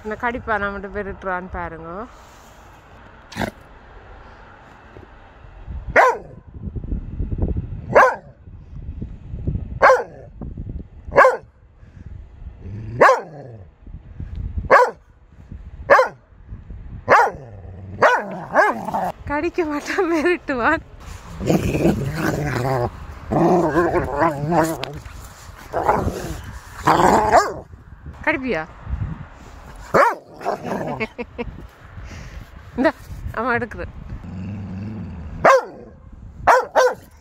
இந்த கடிப்பானை மட்டும் பெருட்டுறான்னு பாருங்க கடிக்க மாட்டான் மிரட்டுவான் கடிப்பியா இந்த அவன் எடுக்குது